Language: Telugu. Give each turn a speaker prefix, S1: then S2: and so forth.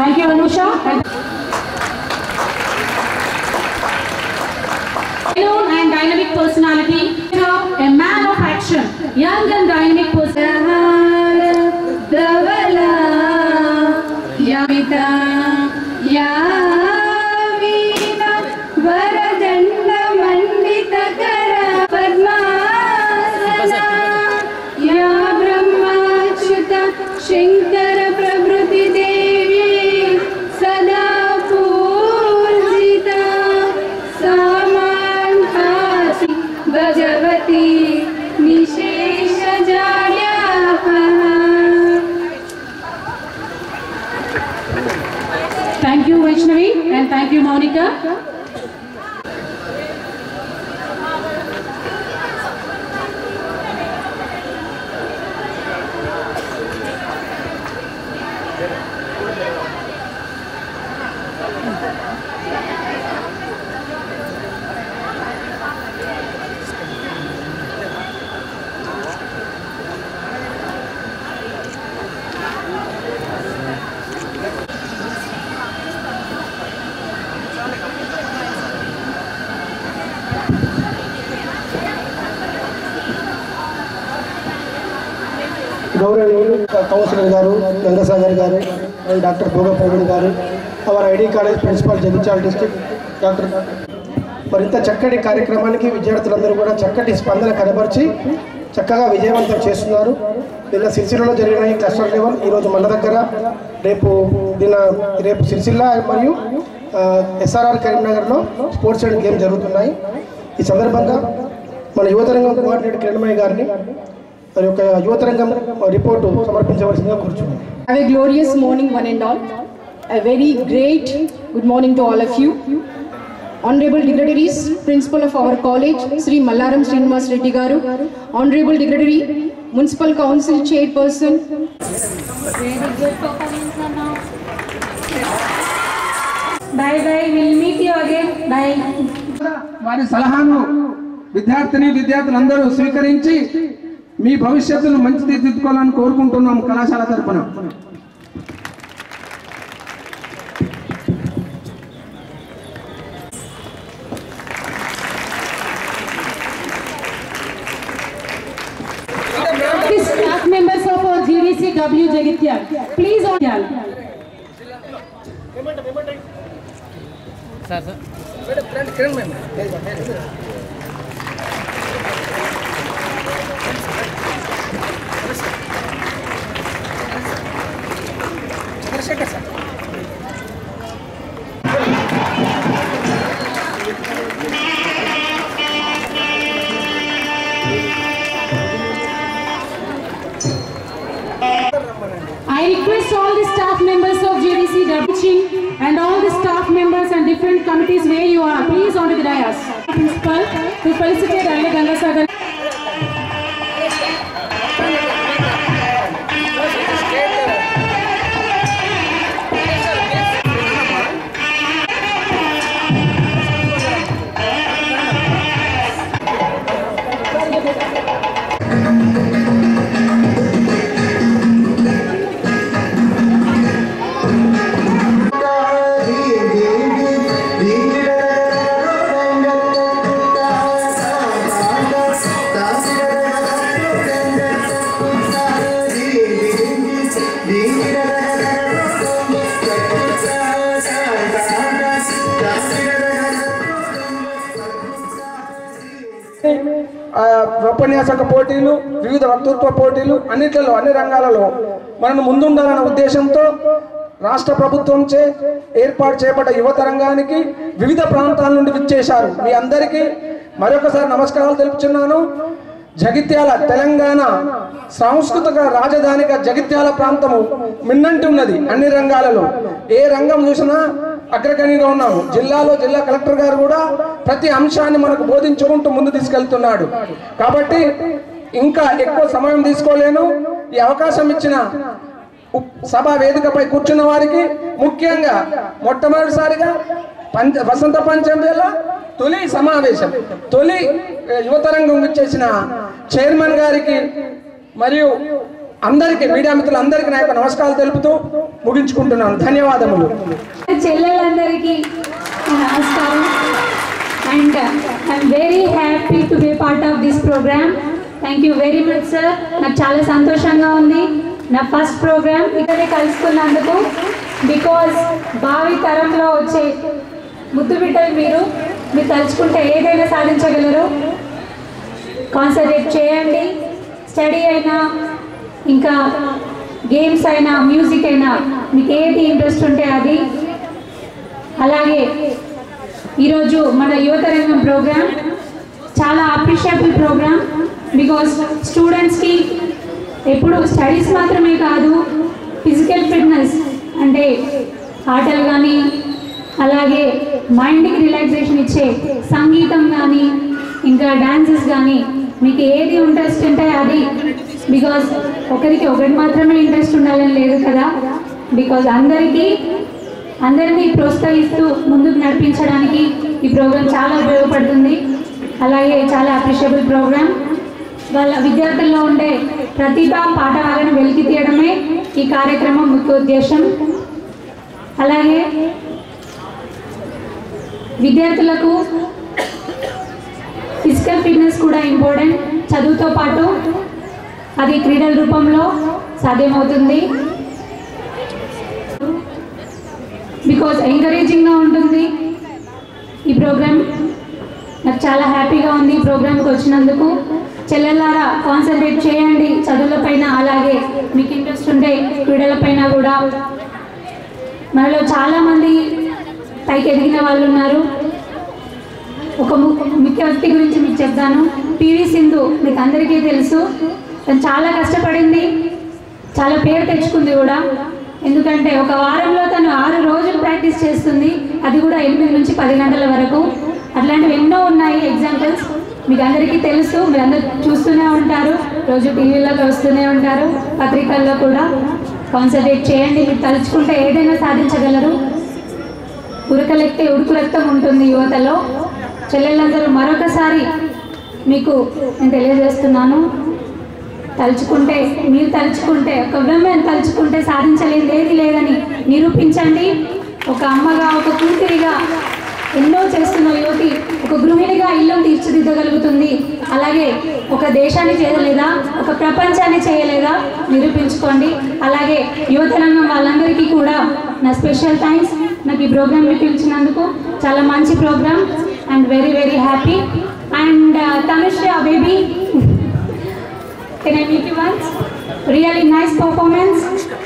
S1: Thank you, Anusha. And known and dynamic personality, a man of action, young and dynamic person.
S2: వరదండ మండిత కర పద్మాసన యా బ్రహ్మాచ్యుత శంకర ప్రభృతి దేవి సదా పూజిత సామాన్హాసి భగవతి నిశేష
S1: Thank you, Vaishnavi, and thank you, Monica.
S3: గౌరవనీయులు కౌన్సిలర్ గారు గంగాసాగర్ గారు అండ్ డాక్టర్ భోగ ప్రవీణ్ గారు our ID college principal Jagtial district doctor మరింత చక్కటి కార్యక్రమానికి విద్యార్థులందరూ కూడా చక్కటి స్పందన కనబరిచి చక్కగా విజయవంతం చేస్తున్నారు నిన్న సిరిసిల్లలో జరిగిన ఈ క్లస్టర్ లెవెల్ ఈరోజు మన దగ్గర రేపు నిన్న రేపు సిరిసిల్ల మరియు ఎస్ఆర్ఆర్ కరీంనగర్లో స్పోర్ట్స్ అండ్ గేమ్ జరుగుతున్నాయి ఈ సందర్భంగా మన యువతరంగం కోఆర్డినేటర్ కిరణ్మయ్య గారిని మరి యొక్క యువతరంగం రిపోర్టు సమర్పించవలసిందిగా కూర్చున్నాం
S4: Have a glorious morning, one and all. A very great good morning to all of you. Honorable dignitaries, principal of our college, Sri Mallaram Srinivas Reddy Garu, Honorable dignitary, municipal council chairperson,
S1: Bye bye. We'll meet you again. Bye.
S5: వారి సలహాను విద్యార్థిని విద్యార్థులందరూ స్వీకరించి మీ భవిష్యత్తును మంచి తీర్చిదిద్దుకోవాలని కోరుకుంటున్నాం కళాశాల తరపున
S1: The staff members of our GDC W Jagitya, please on I request all the staff members of GDC teaching and all the staff members and different committees where you are, please onto the dais. Principal to felicitate Ale Gangasagar.
S5: ఆ, ఉపన్యాసక పోటీలు వివిధ వక్తృత్వ పోటీలు అన్నిట్లలో అన్ని రంగాలలో మనం ముందుండాలన్న ఉద్దేశంతో రాష్ట్ర ప్రభుత్వంచే ఏర్పాటు చేపట్ట యువత రంగానికి వివిధ ప్రాంతాల నుండి విచ్చేశారు మీ అందరికీ మరొకసారి నమస్కారాలు తెలుపుచున్నాను జగిత్యాల తెలంగాణ సాంస్కృతిక రాజధానిగా జగిత్యాల ప్రాంతము మిన్నంటి ఉన్నది అన్ని రంగాలలో ఏ రంగం చూసినా అగ్రగణ్యంగా ఉన్నాము జిల్లాలో జిల్లా కలెక్టర్ గారు కూడా ప్రతి అంశాన్ని మనకు బోధించుకుంటూ ముందు తీసుకెళ్తున్నాడు కాబట్టి ఇంకా ఎక్కువ సమయం తీసుకోలేను ఈ అవకాశం ఇచ్చిన ఉప్- సభా వేదికపై కూర్చున్న వారికి ముఖ్యంగా మొట్టమొదటిసారిగా పంచ వసంత పంచమేళ తొలి సమావేశం తొలి ఏ, యువతరంగం ఇచ్చేసిన చైర్మన్ గారికి మరియు అందరికీ మీడియా మిత్రులందరికీ నా యొక్క నమస్కారాలు తెలుపుతూ ముగించుకుంటున్నాను ధన్యవాదములు
S2: చెల్లెలందరికీ నా నమస్కారం and I'm very happy to be part of this programme thank you very much sir నాకు చాలా సంతోషంగా ఉంది నా ఫస్ట్ ప్రోగ్రామ్ ఇక్కడే కలుసుకున్నందుకు బికాజ్ భావి తరంలో వచ్చే ముద్దు బిడ్డలు మీరు మీరు తలుచుకుంటే ఏదైనా సాధించగలరు కాన్సన్ట్రేట్ చేయండి స్టడీ అయినా ఇంకా గేమ్స్ అయినా మ్యూజిక్ అయినా మీకు ఏది ఇంట్రెస్ట్ ఉంటే అది అలాగే ఈరోజు మన యువతరంగం ప్రోగ్రామ్ చాలా అప్రిషియబుల్ ప్రోగ్రామ్ బికాస్ స్టూడెంట్స్కి ఎప్పుడు స్టడీస్ మాత్రమే కాదు ఫిజికల్ ఫిట్నెస్ అంటే ఆటలు కానీ అలాగే మైండ్కి రిలాక్సేషన్ ఇచ్చే సంగీతం కానీ ఇంకా డాన్సెస్ కానీ మీకు ఏది ఇంట్రెస్ట్ ఉంటే అది బికాజ్ ఒకరికి ఒకటి మాత్రమే ఇంట్రెస్ట్ ఉండాలని లేదు కదా బికాజ్ అందరికీ అందరినీ ప్రోత్సహిస్తూ ముందుకు నడిపించడానికి ఈ ప్రోగ్రాం చాలా ఉపయోగపడుతుంది అలాగే చాలా అప్రిషియబుల్ ప్రోగ్రామ్ వాళ్ళ విద్యార్థుల్లో ఉండే ప్రతిభ పాఠవాలను వెలికి తీయడమే ఈ కార్యక్రమం ముఖ్య ఉద్దేశం అలాగే విద్యార్థులకు ఫిజికల్ ఫిట్నెస్ కూడా ఇంపార్టెంట్ చదువుతో పాటు అది క్రీడల రూపంలో సాధ్యమవుతుంది బికాజ్ ఎంకరేజింగ్గా ఉంటుంది ఈ ప్రోగ్రామ్ నాకు చాలా హ్యాపీగా ఉంది ఈ ప్రోగ్రామ్కి వచ్చినందుకు చెల్లెల్లారా కాన్సన్ట్రేట్ చేయండి చదువులపైన అలాగే మీకు ఇంట్రెస్ట్ ఉంటే క్రీడలపైన కూడా మనలో చాలామంది పైకి ఎదిగిన వాళ్ళు ఉన్నారు ఒక ము- ముఖ్య వ్యక్తి గురించి మీకు చెప్తాను పివి సింధు మీకు అందరికీ తెలుసు తను చాలా కష్టపడింది చాలా పేరు తెచ్చుకుంది కూడా ఎందుకంటే ఒక వారంలో తను ఆరు రోజులు ప్రాక్టీస్ చేస్తుంది అది కూడా ఎనిమిది నుంచి పది గంటల వరకు అట్లాంటివి ఎన్నో ఉన్నాయి ఎగ్జాంపుల్స్ మీకు అందరికీ తెలుసు మీరు అందరు చూస్తూనే ఉంటారు రోజు టీవీలోకి వస్తూనే ఉంటారు పత్రికల్లో కూడా కాన్సన్ట్రేట్ చేయండి మీరు తలుచుకుంటే ఏదైనా సాధించగలరు ఉరకలెక్తే ఉడుకు రక్తం ఉంటుంది యువతలో చెల్లెళ్ళందరూ మరొకసారి మీకు నేను తెలియజేస్తున్నాను తలుచుకుంటే మీరు తలుచుకుంటే ఒక విమెన్ తలుచుకుంటే సాధించలేదు ఏది లేదని నిరూపించండి ఒక అమ్మగా ఒక కూతురిగా ఎన్నో చేస్తున్న యువతి ఒక గృహిణిగా ఇల్లు తీర్చిదిద్దగలుగుతుంది అలాగే ఒక దేశాన్ని చేయలేదా ఒక ప్రపంచాన్ని చేయలేదా నిరూపించుకోండి అలాగే యువతరంగం వాళ్ళందరికీ కూడా నా స్పెషల్ థ్యాంక్స్ నాకు ఈ ప్రోగ్రామ్ని పిలిచినందుకు చాలా మంచి programme and very very happy and Tanushya baby Can I meet you once? Really nice performance.